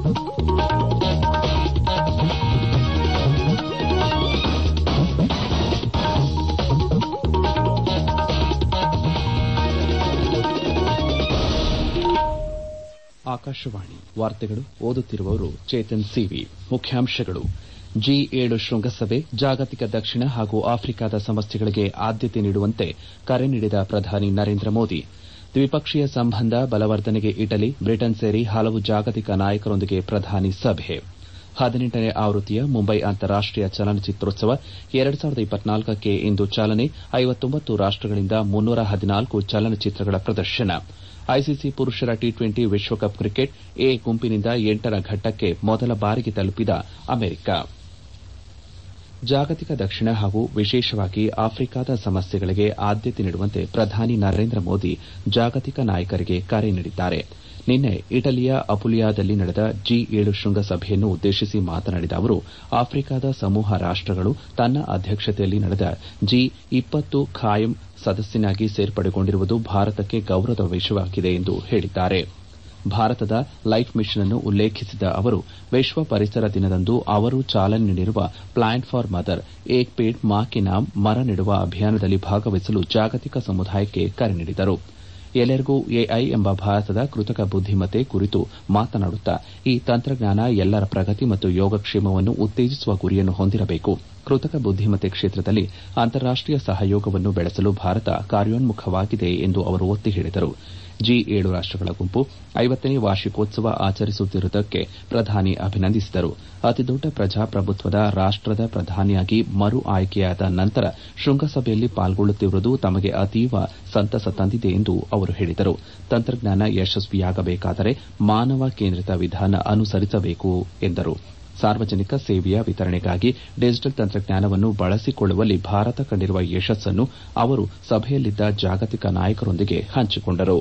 ಆಕಾಶವಾಣಿ ವಾರ್ತೆಗಳು ಓದುತ್ತಿರುವವರು ಚೇತನ್ ಸಿವಿ ಮುಖ್ಯಾಂಶಗಳು ಜಿ ಏಳು ಶೃಂಗಸಭೆ ಜಾಗತಿಕ ದಕ್ಷಿಣ ಹಾಗೂ ಆಫ್ರಿಕಾದ ಸಮಸ್ಯೆಗಳಿಗೆ ಆದ್ಯತೆ ನೀಡುವಂತೆ ಕರೆ ನೀಡಿದ ಪ್ರಧಾನಿ ನರೇಂದ್ರ ಮೋದಿ ದ್ವಿಪಕ್ಷೀಯ ಸಂಬಂಧ ಬಲವರ್ಧನೆಗೆ ಇಟಲಿ ಬ್ರಿಟನ್ ಸೇರಿ ಹಲವು ಜಾಗತಿಕ ನಾಯಕರೊಂದಿಗೆ ಪ್ರಧಾನಿ ಸಭೆ ಹದಿನೆಂಟನೇ ಆವೃತ್ತಿಯ ಮುಂಬೈ ಅಂತಾರಾಷ್ಟೀಯ ಚಲನಚಿತ್ರೋತ್ಸವ ಎರಡು ಸಾವಿರದ ಇಪ್ಪತ್ನಾಲ್ಕಕ್ಕೆ ಇಂದು ಚಾಲನೆ ಐವತ್ತೊಂಬತ್ತು ರಾಷ್ಟಗಳಿಂದ ಮುನ್ನೂರ ಹದಿನಾಲ್ಕು ಚಲನಚಿತ್ರಗಳ ಪ್ರದರ್ಶನ ಐಸಿಸಿ ಪುರುಷರ ಟಿ ಟ್ವೆಂಟಿ ವಿಶ್ವಕಪ್ ಕ್ರಿಕೆಟ್ ಎ ಗುಂಪಿನಿಂದ ಎಂಟರ ಘಟ್ಟಕ್ಕೆ ಮೊದಲ ಬಾರಿಗೆ ತಲುಪಿದ ಅಮೆರಿಕ ಜಾಗತಿಕ ದಕ್ಷಿಣ ಹಾಗೂ ವಿಶೇಷವಾಗಿ ಆಫ್ರಿಕಾದ ಸಮಸ್ಯೆಗಳಿಗೆ ಆದ್ಯತೆ ನೀಡುವಂತೆ ಪ್ರಧಾನಿ ನರೇಂದ್ರ ಮೋದಿ ಜಾಗತಿಕ ನಾಯಕರಿಗೆ ಕರೆ ನೀಡಿದ್ದಾರೆ ನಿನ್ನೆ ಇಟಲಿಯ ಅಪುಲಿಯಾದಲ್ಲಿ ನಡೆದ ಜಿ ಏಳು ಶೃಂಗಸಭೆಯನ್ನು ಉದ್ದೇಶಿಸಿ ಮಾತನಾಡಿದ ಅವರು ಆಫ್ರಿಕಾದ ಸಮೂಹ ರಾಷ್ಟಗಳು ತನ್ನ ಅಧ್ಯಕ್ಷತೆಯಲ್ಲಿ ನಡೆದ ಜಿ ಇಪ್ಪತ್ತು ಖಾಯಂ ಸದಸ್ಯನಾಗಿ ಸೇರ್ಪಡೆಗೊಂಡಿರುವುದು ಭಾರತಕ್ಕೆ ಗೌರವದ ವಿಷಯವಾಗಿದೆ ಎಂದು ಹೇಳಿದ್ದಾರೆ ಭಾರತದ ಲೈಫ್ ಮಿಷನ್ ಅನ್ನು ಉಲ್ಲೇಖಿಸಿದ ಅವರು ವಿಶ್ವ ಪರಿಸರ ದಿನದಂದು ಅವರು ಚಾಲನೆ ನೀಡಿರುವ plant for mother Ek Ped Maa Ke Naam ಮರ ನೆಡುವ ಅಭಿಯಾನದಲ್ಲಿ ಭಾಗವಹಿಸಲು ಜಾಗತಿಕ ಸಮುದಾಯಕ್ಕೆ ಕರೆ ನೀಡಿದರು ಎಲ್ಲರಿಗೂ ಎಐ ಎಂಬ ಭಾರತದ ಕೃತಕ ಬುದ್ದಿಮತ್ತೆ ಕುರಿತು ಮಾತನಾಡುತ್ತಾ ಈ ತಂತ್ರಜ್ಞಾನ ಎಲ್ಲರ ಪ್ರಗತಿ ಮತ್ತು ಯೋಗಕ್ಷೇಮವನ್ನು ಉತ್ತೇಜಿಸುವ ಗುರಿಯನ್ನು ಹೊಂದಿರಬೇಕು ಕೃತಕ ಬುದ್ದಿಮತ್ತೆ ಕ್ಷೇತ್ರದಲ್ಲಿ ಅಂತಾರಾಷ್ಟೀಯ ಸಹಯೋಗವನ್ನು ಬೆಳೆಸಲು ಭಾರತ ಕಾರ್ಯೋನ್ಮುಖವಾಗಿದೆ ಎಂದು ಅವರು ಒತ್ತಿ ಹೇಳಿದರು ಜಿ ಏಳು ರಾಷ್ಟಗಳ ಗುಂಪು ಐವತ್ತನೇ ವಾರ್ಷಿಕೋತ್ಸವ ಆಚರಿಸುತ್ತಿರುವುದಕ್ಕೆ ಪ್ರಧಾನಿ ಅಭಿನಂದಿಸಿದರು ಅತಿದೊಡ್ಡ ಪ್ರಜಾಪ್ರಭುತ್ವದ ರಾಷ್ಟದ ಪ್ರಧಾನಿಯಾಗಿ ಮರು ಆಯ್ಕೆಯಾದ ನಂತರ ಶೃಂಗಸಭೆಯಲ್ಲಿ ಪಾಲ್ಗೊಳ್ಳುತ್ತಿರುವುದು ತಮಗೆ ಅತೀವ ಸಂತಸ ತಂದಿದೆ ಎಂದು ಅವರು ಹೇಳಿದರು ತಂತ್ರಜ್ಞಾನ ಯಶಸ್ವಿಯಾಗಬೇಕಾದರೆ ಮಾನವ ಕೇಂದ್ರಿತ ವಿಧಾನ ಅನುಸರಿಸಬೇಕು ಎಂದರು ಸಾರ್ವಜನಿಕ ಸೇವೆಯ ವಿತರಣೆಗಾಗಿ ಡಿಜಿಟಲ್ ತಂತ್ರಜ್ಞಾನವನ್ನು ಬಳಸಿಕೊಳ್ಳುವಲ್ಲಿ ಭಾರತ ಕಂಡಿರುವ ಯಶಸ್ಸನ್ನು ಅವರು ಸಭೆಯಲ್ಲಿದ್ದ ಜಾಗತಿಕ ನಾಯಕರೊಂದಿಗೆ ಹಂಚಿಕೊಂಡರು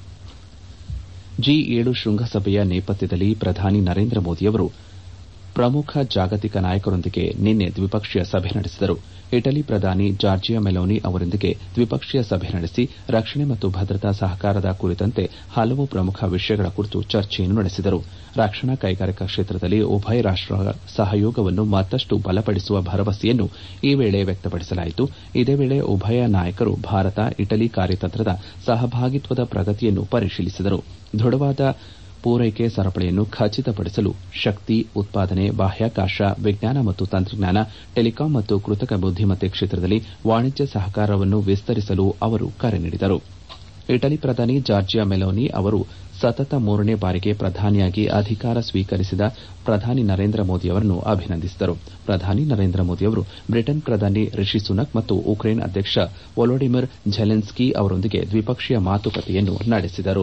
ಜಿ ಏಳು ಶೃಂಗಸಭೆಯ ನೇಪಥ್ಯದಲ್ಲಿ ಪ್ರಧಾನಿ ನರೇಂದ್ರ ಮೋದಿಯವರು ಪ್ರಮುಖ ಜಾಗತಿಕ ನಾಯಕರೊಂದಿಗೆ ನಿನ್ನೆ ದ್ವಿಪಕ್ಷೀಯ ಸಭೆ ನಡೆಸಿದರು ಇಟಲಿ ಪ್ರಧಾನಿ ಜಾರ್ಜಿಯಾ ಮೆಲೋನಿ ಅವರೊಂದಿಗೆ ದ್ವಿಪಕ್ಷೀಯ ಸಭೆ ನಡೆಸಿ ರಕ್ಷಣೆ ಮತ್ತು ಭದ್ರತಾ ಸಹಕಾರದ ಕುರಿತಂತೆ ಹಲವು ಪ್ರಮುಖ ವಿಷಯಗಳ ಕುರಿತು ಚರ್ಚೆಯನ್ನು ನಡೆಸಿದರು ರಕ್ಷಣಾ ಕೈಗಾರಿಕಾ ಕ್ಷೇತ್ರದಲ್ಲಿ ಉಭಯ ರಾಷ್ಟಗಳ ಸಹಯೋಗವನ್ನು ಮತ್ತಷ್ಟು ಬಲಪಡಿಸುವ ಭರವಸೆಯನ್ನು ಈ ವೇಳೆ ವ್ಯಕ್ತಪಡಿಸಲಾಯಿತು ಇದೇ ವೇಳೆ ಉಭಯ ನಾಯಕರು ಭಾರತ ಇಟಲಿ ಕಾರ್ಯತಂತ್ರದ ಸಹಭಾಗಿತ್ವದ ಪ್ರಗತಿಯನ್ನು ಪರಿಶೀಲಿಸಿದರು ದೃಢವಾದ ಪೂರೈಕೆ ಸರಪಳಿಯನ್ನು ಖಚಿತಪಡಿಸಲು ಶಕ್ತಿ ಉತ್ಪಾದನೆ ಬಾಹ್ಯಾಕಾಶ ವಿಜ್ಞಾನ ಮತ್ತು ತಂತ್ರಜ್ಞಾನ ಟೆಲಿಕಾಂ ಮತ್ತು ಕೃತಕ ಬುದ್ದಿಮತ್ತೆ ಕ್ಷೇತ್ರದಲ್ಲಿ ವಾಣಿಜ್ಯ ಸಹಕಾರವನ್ನು ವಿಸ್ತರಿಸಲು ಅವರು ಕರೆ ನೀಡಿದರು ಇಟಲಿ ಪ್ರಧಾನಿ ಜಾರ್ಜಿಯಾ ಮೆಲೋನಿ ಅವರು ಸತತ ಮೂರನೇ ಬಾರಿಗೆ ಪ್ರಧಾನಿಯಾಗಿ ಅಧಿಕಾರ ಸ್ವೀಕರಿಸಿದ ಪ್ರಧಾನಿ ನರೇಂದ್ರ ಮೋದಿ ಅವರನ್ನು ಅಭಿನಂದಿಸಿದರು ಪ್ರಧಾನಿ ನರೇಂದ್ರ ಮೋದಿ ಅವರು ಬ್ರಿಟನ್ ಪ್ರಧಾನಿ ರಿಷಿ ಸುನಕ್ ಮತ್ತು ಉಕ್ರೇನ್ ಅಧ್ಯಕ್ಷ ವೊಲೊಡಿಮಿರ್ ಝೆಲೆನ್ಸ್ಕಿ ಅವರೊಂದಿಗೆ ದ್ವಿಪಕ್ಷೀಯ ಮಾತುಕತೆಯನ್ನು ನಡೆಸಿದರು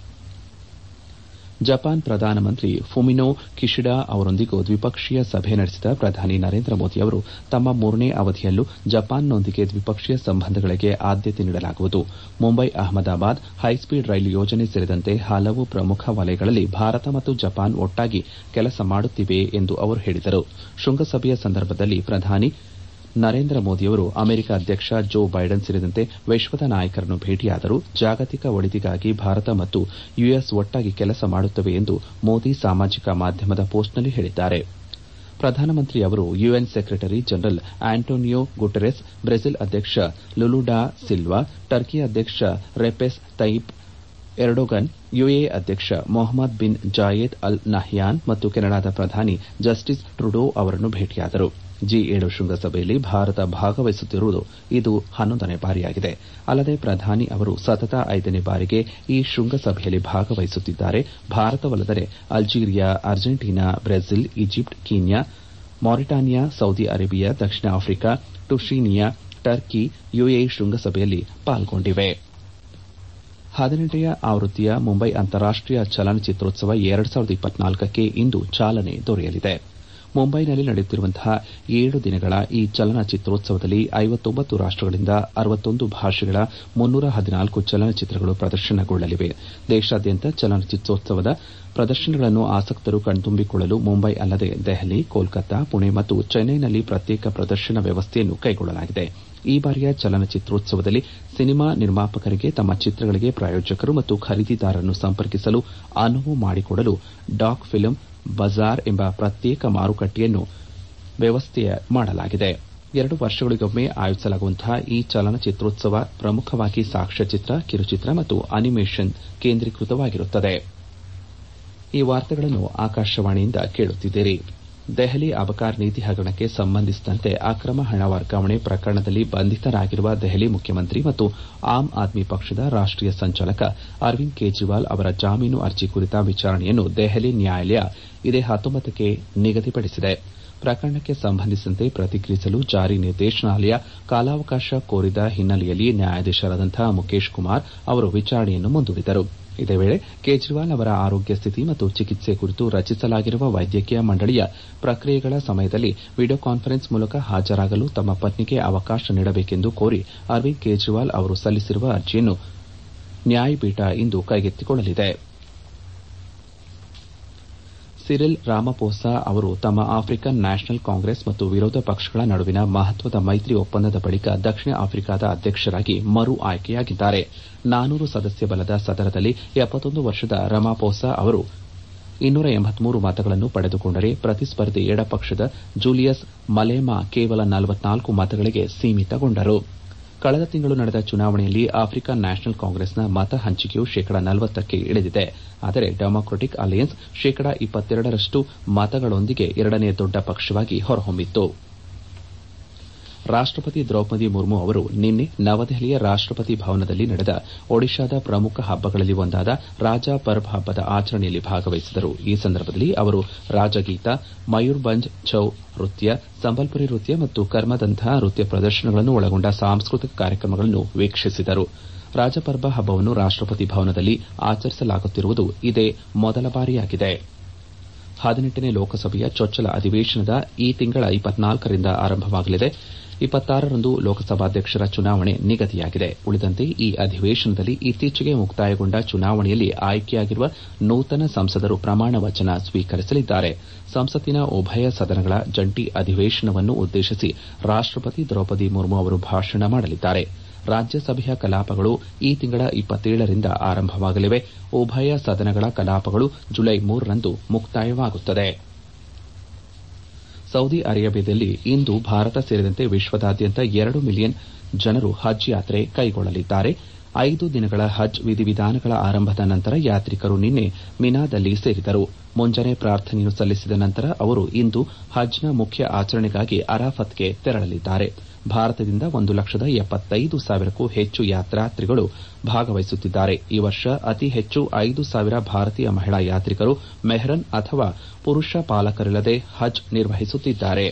ಜಪಾನ್ ಪ್ರಧಾನಮಂತ್ರಿ ಫುಮಿನೋ ಕಿಶಿಡಾ ಅವರೊಂದಿಗೂ ದ್ವಿಪಕ್ಷೀಯ ಸಭೆ ನಡೆಸಿದ ಪ್ರಧಾನಿ ನರೇಂದ್ರ ಮೋದಿ ಅವರು ತಮ್ಮ ಮೂರನೇ ಅವಧಿಯಲ್ಲೂ ಜಪಾನ್ನೊಂದಿಗೆ ದ್ವಿಪಕ್ಷೀಯ ಸಂಬಂಧಗಳಿಗೆ ಆದ್ಯತೆ ನೀಡಲಾಗುವುದು ಮುಂಬೈ ಅಹಮದಾಬಾದ್ ಹೈಸ್ಪೀಡ್ ರೈಲು ಯೋಜನೆ ಸೇರಿದಂತೆ ಹಲವು ಪ್ರಮುಖ ವಲಯಗಳಲ್ಲಿ ಭಾರತ ಮತ್ತು ಜಪಾನ್ ಒಟ್ಟಾಗಿ ಕೆಲಸ ಮಾಡುತ್ತಿವೆ ಎಂದು ಅವರು ಹೇಳಿದರು ಶೃಂಗಸಭೆಯ ಸಂದರ್ಭದಲ್ಲಿ ಪ್ರಧಾನಿ ನರೇಂದ್ರ ಮೋದಿಯವರು ಅಮೆರಿಕ ಅಧ್ಯಕ್ಷ ಜೋ ಬೈಡನ್ ಸೇರಿದಂತೆ ವಿಶ್ವದ ನಾಯಕರನ್ನು ಭೇಟಿಯಾದರು ಜಾಗತಿಕ ಒಳಿತಿಗಾಗಿ ಭಾರತ ಮತ್ತು ಯುಎಸ್ ಒಟ್ಟಾಗಿ ಕೆಲಸ ಮಾಡುತ್ತವೆ ಎಂದು ಮೋದಿ ಸಾಮಾಜಿಕ ಮಾಧ್ಯಮದ ಪೋಸ್ಟ್ನಲ್ಲಿ ಹೇಳಿದ್ದಾರೆ ಪ್ರಧಾನಮಂತ್ರಿ ಅವರು UN secretary general Antonio Guterres Brazil ಅಧ್ಯಕ್ಷ ಲುಲುಡಾ ಸಿಲ್ವಾ ಟರ್ಕಿ ಅಧ್ಯಕ್ಷ ರೆಪೆಸ್ ತಯ್ಯಿಪ್ ಎರ್ಡೊಗನ್ ಯುಎಇ ಅಧ್ಯಕ್ಷ Mohammed bin Zayed Al Nahyan ಮತ್ತು ಕೆನಡಾದ ಪ್ರಧಾನಿ ಜಸ್ಟಿನ್ ಟ್ರುಡೋ ಅವರನ್ನು ಭೇಟಿಯಾದರು ಜಿ ಏಳು ಶೃಂಗಸಭೆಯಲ್ಲಿ ಭಾರತ ಭಾಗವಹಿಸುತ್ತಿರುವುದು ಇದು ಹನ್ನೊಂದನೇ ಬಾರಿಯಾಗಿದೆ ಅಲ್ಲದೆ ಪ್ರಧಾನಿ ಅವರು ಸತತ ಐದನೇ ಬಾರಿಗೆ ಈ ಶೃಂಗಸಭೆಯಲ್ಲಿ ಭಾಗವಹಿಸುತ್ತಿದ್ದಾರೆ ಭಾರತವಲ್ಲದೆ Algeria Argentina Brazil Egypt Kenya Mauritania Saudi Arabia ದಕ್ಷಿಣ ಆಫ್ರಿಕಾ ಟುನೀಷಿಯಾ ಟರ್ಕಿ ಯುಎಇ ಶೃಂಗಸಭೆಯಲ್ಲಿ ಪಾಲ್ಗೊಂಡಿವೆ ಹದಿನೆಂಟನೆಯ ಆವೃತ್ತಿಯ ಮುಂಬೈ ಅಂತಾರಾಷ್ಟೀಯ ಚಲನಚಿತ್ರೋತ್ಸವ ಎರಡು ಸಾವಿರದ ಇಪ್ಪತ್ನಾಲ್ಕಕ್ಕೆ ಇಂದು ಚಾಲನೆ ದೊರೆಯಲಿದೆ ಮುಂಬೈನಲ್ಲಿ ನಡೆಯುತ್ತಿರುವಂತಹ ಏಳು ದಿನಗಳ ಈ ಚಲನಚಿತ್ರೋತ್ಸವದಲ್ಲಿ ಐವತ್ತೊಂಬತ್ತು ರಾಷ್ಟಗಳಿಂದ ಅರವತ್ತೊಂದು ಭಾಷೆಗಳ ಮುನ್ನೂರ ಹದಿನಾಲ್ಕು ಚಲನಚಿತ್ರಗಳು ಪ್ರದರ್ಶನಗೊಳ್ಳಲಿವೆ ದೇಶಾದ್ಯಂತ ಚಲನಚಿತ್ರೋತ್ಸವದ ಪ್ರದರ್ಶನಗಳನ್ನು ಆಸಕ್ತರು ಕಣ್ತುಂಬಿಕೊಳ್ಳಲು ಮುಂಬೈ ಅಲ್ಲದೆ ದೆಹಲಿ ಕೋಲ್ಕತ್ತಾ ಪುಣೆ ಮತ್ತು ಚೆನ್ನೈನಲ್ಲಿ ಪ್ರತ್ಯೇಕ ಪ್ರದರ್ಶನ ವ್ಯವಸ್ಥೆಯನ್ನು ಕೈಗೊಳ್ಳಲಾಗಿದೆ ಈ ಬಾರಿಯ ಚಲನಚಿತ್ರೋತ್ಸವದಲ್ಲಿ ಸಿನಿಮಾ ನಿರ್ಮಾಪಕರಿಗೆ ತಮ್ಮ ಚಿತ್ರಗಳಿಗೆ ಪ್ರಾಯೋಜಕರು ಮತ್ತು ಖರೀದಿದಾರರನ್ನು ಸಂಪರ್ಕಿಸಲು ಅನುವು ಮಾಡಿಕೊಡಲು ಡಾಕ್ ಫಿಲ್ಮ್ ಬಜಾರ್ ಎಂಬ ಪ್ರತ್ಯೇಕ ಮಾರುಕಟ್ಟೆಯನ್ನು ವ್ಯವಸ್ಥೆ ಮಾಡಲಾಗಿದೆ ಎರಡು ವರ್ಷಗಳಿಗೊಮ್ಮೆ ಆಯೋಜಿಸಲಾಗುವಂತಹ ಈ ಚಲನಚಿತ್ರೋತ್ಸವ ಪ್ರಮುಖವಾಗಿ ಸಾಕ್ಷ್ಯಚಿತ್ರ ಕಿರುಚಿತ್ರ ಮತ್ತು ಅನಿಮೇಷನ್ ಕೇಂದ್ರೀಕೃತವಾಗಿರುತ್ತದೆ ಈ ವಾರ್ತೆಗಳನ್ನು ಆಕಾಶವಾಣಿಯಿಂದ ಕೇಳುತ್ತಿದ್ದೀರಿ ದೆಹಲಿ ಅಬಕಾರ್ ನೀತಿ ಹಗರಣಕ್ಕೆ ಸಂಬಂಧಿಸಿದಂತೆ ಅಕ್ರಮ ಹಣ ವರ್ಗಾವಣೆ ಪ್ರಕರಣದಲ್ಲಿ ಬಂಧಿತರಾಗಿರುವ ದೆಹಲಿ ಮುಖ್ಯಮಂತ್ರಿ ಮತ್ತು ಆಮ್ ಆದ್ಮಿ ಪಕ್ಷದ ರಾಷ್ಟೀಯ ಸಂಚಾಲಕ ಅರವಿಂದ್ ಕೇಜ್ರಿವಾಲ್ ಅವರ ಜಾಮೀನು ಅರ್ಜಿ ಕುರಿತ ವಿಚಾರಣೆಯನ್ನು ದೆಹಲಿ ನ್ಯಾಯಾಲಯ ಇದೇ ಹತ್ತೊಂಬತ್ತಕ್ಕೆ ನಿಗದಿಪಡಿಸಿದೆ ಪ್ರಕರಣಕ್ಕೆ ಸಂಬಂಧಿಸಿದಂತೆ ಪ್ರತಿಕ್ರಿಯಿಸಲು ಜಾರಿ ನಿರ್ದೇಶನಾಲಯ ಕಾಲಾವಕಾಶ ಕೋರಿದ ಹಿನ್ನೆಲೆಯಲ್ಲಿ ನ್ಯಾಯಾಧೀಶರಾದಂತಹ ಮುಖೇಶ್ ಕುಮಾರ್ ಅವರು ವಿಚಾರಣೆಯನ್ನು ಮುಂದೂಡಿದರು ಇದೇ ವೇಳೆ ಕೇಜ್ರಿವಾಲ್ ಅವರ ಆರೋಗ್ಯ ಸ್ಥಿತಿ ಮತ್ತು ಚಿಕಿತ್ಸೆ ಕುರಿತು ರಚಿಸಲಾಗಿರುವ ವೈದ್ಯಕೀಯ ಮಂಡಳಿಯ ಪ್ರಕ್ರಿಯೆಗಳ ಸಮಯದಲ್ಲಿ ವಿಡಿಯೋ ಕಾನ್ಫರೆನ್ಸ್ ಮೂಲಕ ಹಾಜರಾಗಲು ತಮ್ಮ ಪತ್ನಿಗೆ ಅವಕಾಶ ನೀಡಬೇಕೆಂದು ಕೋರಿ ಅರವಿಂದ್ ಕೇಜ್ರಿವಾಲ್ ಅವರು ಸಲ್ಲಿಸಿರುವ ಅರ್ಜಿಯನ್ನು ನ್ಯಾಯಪೀಠ ಇಂದು ಕೈಗೆತ್ತಿಕೊಳ್ಳಲಿದೆ ಸಿರಿಲ್ ರಾಮಪೋಸಾ ಅವರು ತಮ್ಮ ಆಫ್ರಿಕನ್ ನ್ಯಾಷನಲ್ ಕಾಂಗ್ರೆಸ್ ಮತ್ತು ವಿರೋಧ ಪಕ್ಷಗಳ ನಡುವಿನ ಮಹತ್ವದ ಮೈತ್ರಿ ಒಪ್ಪಂದದ ಬಳಿಕ ದಕ್ಷಿಣ ಆಫ್ರಿಕಾದ ಅಧ್ಯಕ್ಷರಾಗಿ ಮರು ಆಯ್ಕೆಯಾಗಿದ್ದಾರೆ ನಾನೂರು ಸದಸ್ಯ ಬಲದ ಸದನದಲ್ಲಿ ಎಪ್ಪತ್ತೊಂದು ವರ್ಷದ ರಾಮಪೋಸಾ ಅವರು ಇನ್ನೂರ ಎಂಬತ್ಮೂರು ಮತಗಳನ್ನು ಪಡೆದುಕೊಂಡರೆ ಪ್ರತಿಸ್ಪರ್ಧಿ ಎಡಪಕ್ಷದ ಜೂಲಿಯಸ್ ಮಲೇಮಾ ಕೇವಲ ನಲವತ್ನಾಲ್ಕು ಮತಗಳಿಗೆ ಸೀಮಿತಗೊಂಡರು ಕಳೆದ ತಿಂಗಳು ನಡೆದ ಚುನಾವಣೆಯಲ್ಲಿ ಆಫ್ರಿಕನ್ ನ್ಯಾಷನಲ್ ಕಾಂಗ್ರೆಸ್ನ ಮತ ಹಂಚಿಕೆಯು ಶೇಕಡ ನಲವತ್ತಕ್ಕೆ ಇಳಿದಿದೆ ಆದರೆ ಡೆಮಾಕ್ರಟಿಕ್ ಅಲಯನ್ಸ್ ಶೇಕಡ ಇಪ್ಪತ್ತೆರಡರಷ್ಟು ಮತಗಳೊಂದಿಗೆ ಎರಡನೇ ದೊಡ್ಡ ಪಕ್ಷವಾಗಿ ಹೊರಹೊಮ್ಮಿತ್ತು ರಾಷ್ಟಪತಿ ದ್ರೌಪದಿ ಮುರ್ಮು ಅವರು ನಿನ್ನೆ ನವದೆಹಲಿಯ ರಾಷ್ಟಪತಿ ಭವನದಲ್ಲಿ ನಡೆದ ಒಡಿಶಾದ ಪ್ರಮುಖ ಹಬ್ಬಗಳಲ್ಲಿ ಒಂದಾದ ರಾಜ ಪರ್ಬ್ ಹಬ್ಬದ ಆಚರಣೆಯಲ್ಲಿ ಭಾಗವಹಿಸಿದರು ಈ ಸಂದರ್ಭದಲ್ಲಿ ಅವರು ರಾಜಗೀತ ಮಯೂರ್ಭಂಜ್ ಛೌ ನೃತ್ಯ ಸಂಬಲ್ಪುರಿ ನೃತ್ಯ ಮತ್ತು ಕರ್ಮದಂತಹ ನೃತ್ಯ ಪ್ರದರ್ಶನಗಳನ್ನು ಒಳಗೊಂಡ ಸಾಂಸ್ಕೃತಿಕ ಕಾರ್ಯಕ್ರಮಗಳನ್ನು ವೀಕ್ಷಿಸಿದರು ರಾಜಪರ್ಬ ಹಬ್ಬವನ್ನು ರಾಷ್ಟಪತಿ ಭವನದಲ್ಲಿ ಆಚರಿಸಲಾಗುತ್ತಿರುವುದು ಇದೇ ಮೊದಲ ಬಾರಿಯಾಗಿದೆ ಹದಿನೆಂಟನೇ ಲೋಕಸಭೆಯ ಚೊಚ್ಚಲ ಅಧಿವೇಶನದ ಈ ತಿಂಗಳ ಇಪ್ಪತ್ನಾಲ್ಕರಿಂದ ಆರಂಭವಾಗಲಿದೆ ಇಪ್ಪತ್ತಾರರಂದು ಲೋಕಸಭಾಧ್ಯಕ್ಷರ ಚುನಾವಣೆ ನಿಗದಿಯಾಗಿದೆ ಉಳಿದಂತೆ ಈ ಅಧಿವೇಶನದಲ್ಲಿ ಇತ್ತೀಚೆಗೆ ಮುಕ್ತಾಯಗೊಂಡ ಚುನಾವಣೆಯಲ್ಲಿ ಆಯ್ಕೆಯಾಗಿರುವ ನೂತನ ಸಂಸದರು ಪ್ರಮಾಣ ವಚನ ಸ್ವೀಕರಿಸಲಿದ್ದಾರೆ ಸಂಸತ್ತಿನ ಉಭಯ ಸದನಗಳ ಜಂಟಿ ಅಧಿವೇಶನವನ್ನು ಉದ್ದೇಶಿಸಿ ರಾಷ್ಟಪತಿ ದ್ರೌಪದಿ ಮುರ್ಮು ಅವರು ಭಾಷಣ ಮಾಡಲಿದ್ದಾರೆ ರಾಜ್ಯಸಭೆಯ ಕಲಾಪಗಳು ಈ ತಿಂಗಳ ಇಪ್ಪತ್ತೇಳರಿಂದ ಆರಂಭವಾಗಲಿವೆ ಉಭಯ ಸದನಗಳ ಕಲಾಪಗಳು ಜುಲೈ ಮೂರರಂದು ಮುಕ್ತಾಯವಾಗುತ್ತದೆ ಸೌದಿ ಅರೇಬಿಯಾದಲ್ಲಿ ಇಂದು ಭಾರತ ಸೇರಿದಂತೆ ವಿಶ್ವದಾದ್ಯಂತ ಎರಡು ಮಿಲಿಯನ್ ಜನರು ಹಜ್ ಯಾತ್ರೆ ಕೈಗೊಳ್ಳಲಿದ್ದಾರೆ ಐದು ದಿನಗಳ ಹಜ್ ವಿಧಿವಿಧಾನಗಳ ಆರಂಭದ ನಂತರ ಯಾತ್ರಿಕರು ನಿನ್ನೆ ಮಿನಾದಲ್ಲಿ ಸೇರಿದರು ಮುಂಜಾನೆ ಪ್ರಾರ್ಥನೆಯನ್ನು ಸಲ್ಲಿಸಿದ ನಂತರ ಅವರು ಇಂದು ಹಜ್ನ ಮುಖ್ಯ ಆಚರಣೆಗಾಗಿ ಅರಾಫತ್ಗೆ ತೆರಳಲಿದ್ದಾರೆ ಭಾರತದಿಂದ ಒಂದು ಲಕ್ಷದ ಎಪ್ಪತ್ತೈದು ಸಾವಿರಕ್ಕೂ ಹೆಚ್ಚು ಯಾತ್ರಾರ್ಥಿಗಳು ಭಾಗವಹಿಸುತ್ತಿದ್ದಾರೆ ಈ ವರ್ಷ ಅತಿ ಹೆಚ್ಚು ಐದು ಸಾವಿರ ಭಾರತೀಯ ಮಹಿಳಾ ಯಾತ್ರಿಕರು ಮೆಹ್ರನ್ ಅಥವಾ ಪುರುಷ ಪಾಲಕರಿಲ್ಲದೆ ಹಜ್ ನಿರ್ವಹಿಸುತ್ತಿದ್ದಾರೆ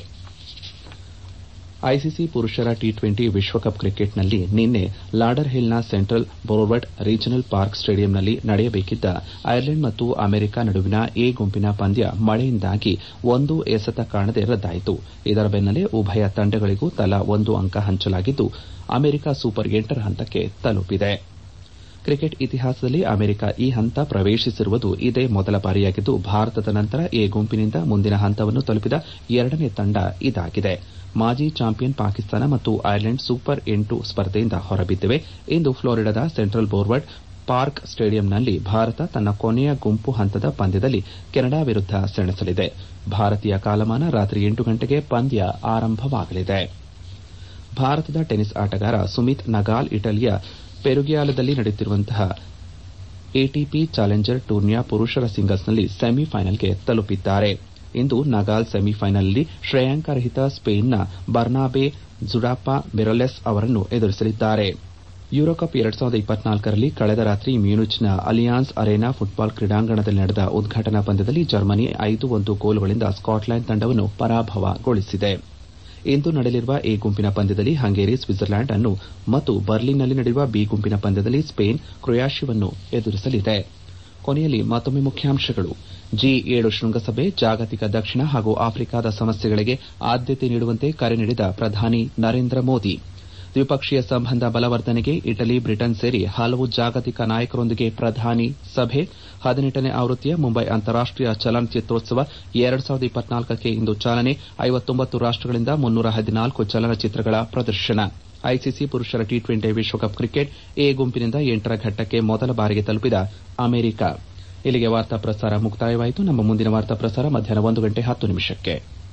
ಐಸಿಸಿ ಪುರುಷರ ಟಿ ಟ್ವೆಂಟಿ ವಿಶ್ವಕಪ್ ಕ್ರಿಕೆಟ್ನಲ್ಲಿ ನಿನ್ನೆ ಲಾಡರ್ಹಿಲ್ನ ಸೆಂಟ್ರಲ್ ಬೋರ್ವಡ್ ರೀಜನಲ್ ಪಾರ್ಕ್ ಸ್ಟೇಡಿಯಂನಲ್ಲಿ ನಡೆಯಬೇಕಿದ್ದ ಐರ್ಲೆಂಡ್ ಮತ್ತು ಅಮೆರಿಕ ನಡುವಿನ ಎ ಗುಂಪಿನ ಪಂದ್ಯ ಮಳೆಯಿಂದಾಗಿ ಒಂದು ಎಸೆತ ಕಾಣದೆ ರದ್ದಾಯಿತು ಇದರ ಬೆನ್ನಲ್ಲೇ ಉಭಯ ತಂಡಗಳಿಗೂ ತಲಾ ಒಂದು ಅಂಕ ಹಂಚಲಾಗಿದ್ದು ಅಮೆರಿಕ ಸೂಪರ್ ಎಂಟರ ಹಂತಕ್ಕೆ ತಲುಪಿದೆ ಕ್ರಿಕೆಟ್ ಇತಿಹಾಸದಲ್ಲಿ ಅಮೆರಿಕ ಈ ಹಂತ ಪ್ರವೇಶಿಸಿರುವುದು ಇದೇ ಮೊದಲ ಬಾರಿಯಾಗಿದ್ದು ಭಾರತದ ನಂತರ ಎ ಗುಂಪಿನಿಂದ ಮುಂದಿನ ಹಂತವನ್ನು ತಲುಪಿದ ಎರಡನೇ ತಂಡ ಇದಾಗಿದೆ ಮಾಜಿ ಚಾಂಪಿಯನ್ ಪಾಕಿಸ್ತಾನ ಮತ್ತು ಐರ್ಲೆಂಡ್ ಸೂಪರ್ ಎಂಟು ಸ್ಪರ್ಧೆಯಿಂದ ಹೊರಬಿದ್ದಿವೆ ಇಂದು ಫ್ಲೋರಿಡಾದ ಸೆಂಟ್ರಲ್ ಬೋರ್ವರ್ಡ್ ಪಾರ್ಕ್ ಸ್ಟೇಡಿಯಂನಲ್ಲಿ ಭಾರತ ತನ್ನ ಕೊನೆಯ ಗುಂಪು ಹಂತದ ಪಂದ್ಯದಲ್ಲಿ ಕೆನಡಾ ವಿರುದ್ದ ಸೆಣಸಲಿದೆ ಭಾರತೀಯ ಕಾಲಮಾನ ರಾತ್ರಿ ಎಂಟು ಗಂಟೆಗೆ ಪಂದ್ಯ ಆರಂಭವಾಗಲಿದೆ ಭಾರತದ ಟೆನಿಸ್ ಆಟಗಾರ ಸುಮಿತ್ ನಗಾಲ್ ಇಟಲಿಯ ಪೆರುಗಿಯಾಲದಲ್ಲಿ ನಡೆಯುತ್ತಿರುವಂತಹ ಎಟಿಪಿ ಚಾಲೆಂಜರ್ ಟೂರ್ನಿಯ ಪುರುಷರ ಸಿಂಗಲ್ಸ್ನಲ್ಲಿ ಸೆಮಿಫೈನಲ್ಗೆ ತಲುಪಿದ್ದಾರೆ ಇಂದು ನಗಾಲ್ ಸೆಮಿಫೈನಲ್ನಲ್ಲಿ ಶ್ರೇಯಾಂಕರಹಿತ ಸ್ಪೇನ್ನ ಬರ್ನಾಬೆ ಜುಡಾಪಾ ಮಿರಲೆಸ್ ಅವರನ್ನು ಎದುರಿಸಲಿದ್ದಾರೆ ಯೂರೋಕಪ್ ಎರಡ್ ಸಾವಿರದ ಇಪ್ಪತ್ನಾಲ್ಕರಲ್ಲಿ ಕಳೆದ ರಾತ್ರಿ ಮ್ಯೂನಿಚ್ನ ಅಲಿಯಾನ್ಸ್ ಅರೇನಾ ಫುಟ್ಬಾಲ್ ಕ್ರೀಡಾಂಗಣದಲ್ಲಿ ನಡೆದ ಉದ್ಘಾಟನಾ ಪಂದ್ಯದಲ್ಲಿ ಜರ್ಮನಿ ಐದು ಒಂದು ಗೋಲುಗಳಿಂದ ಸ್ಕಾಟ್ಲೆಂಡ್ ತಂಡವನ್ನು ಪರಾಭವಗೊಳಿಸಿದೆ ಇಂದು ನಡೆಯಲಿರುವ ಎ ಗುಂಪಿನ ಪಂದ್ಯದಲ್ಲಿ ಹಂಗೇರಿ ಸ್ವಿಟ್ಜರ್ಲ್ಯಾಂಡ್ ಅನ್ನು ಮತ್ತು ಬರ್ಲಿನ್ನಲ್ಲಿ ನಡೆಯುವ ಬಿ ಗುಂಪಿನ ಪಂದ್ಯದಲ್ಲಿ ಸ್ಪೇನ್ ಕ್ರೊಯೇಷಿಯಾವನ್ನು ಎದುರಿಸಲಿದೆ ಕೊನೆಯಲ್ಲಿ ಮತ್ತೊಮ್ಮೆ ಮುಖ್ಯಾಂಶಗಳು ಜಿ ಏಳು ಶೃಂಗಸಭೆ ಜಾಗತಿಕ ದಕ್ಷಿಣ ಹಾಗೂ ಆಫ್ರಿಕಾದ ಸಮಸ್ಯೆಗಳಿಗೆ ಆದ್ಯತೆ ನೀಡುವಂತೆ ಕರೆ ನೀಡಿದ ಪ್ರಧಾನಿ ನರೇಂದ್ರ ಮೋದಿ ದ್ವಿಪಕ್ಷೀಯ ಸಂಬಂಧ ಬಲವರ್ಧನೆಗೆ ಇಟಲಿ ಬ್ರಿಟನ್ ಸೇರಿ ಹಲವು ಜಾಗತಿಕ ನಾಯಕರೊಂದಿಗೆ ಪ್ರಧಾನಿ ಸಭೆ ಹದಿನೆಂಟನೇ ಆವೃತ್ತಿಯ ಮುಂಬೈ ಅಂತಾರಾಷ್ಟೀಯ ಚಲನಚಿತ್ರೋತ್ಸವ ಎರಡ್ ಸಾವಿರದ ಇಪ್ಪತ್ನಾಲ್ಕಕ್ಕೆ ಇಂದು ಚಾಲನೆ ಐವತ್ತೊಂಬತ್ತು ರಾಷ್ಟಗಳಿಂದ ಮುನ್ನೂರ ಹದಿನಾಲ್ಕು ಚಲನಚಿತ್ರಗಳ ಪ್ರದರ್ಶನ ಐಸಿಸಿ ಪುರುಷರ ಟಿ ಟ್ವೆಂಟಿ ವಿಶ್ವಕಪ್ ಕ್ರಿಕೆಟ್ ಎ ಗುಂಪಿನಿಂದ ಎಂಟರ ಘಟ್ಟಕ್ಕೆ ಮೊದಲ ಬಾರಿಗೆ ತಲುಪಿದ ಅಮೆರಿಕ ಇಲ್ಲಿಗೆ ವಾರ್ತಾ ಪ್ರಸಾರ ಮುಕ್ತಾಯವಾಯಿತು ನಮ್ಮ ಮುಂದಿನ ವಾರ್ತಾ ಪ್ರಸಾರ ಮಧ್ಯಾಹ್ನ ಒಂದು ಗಂಟೆ ಹತ್ತು ನಿಮಿಷಕ್ಕೆ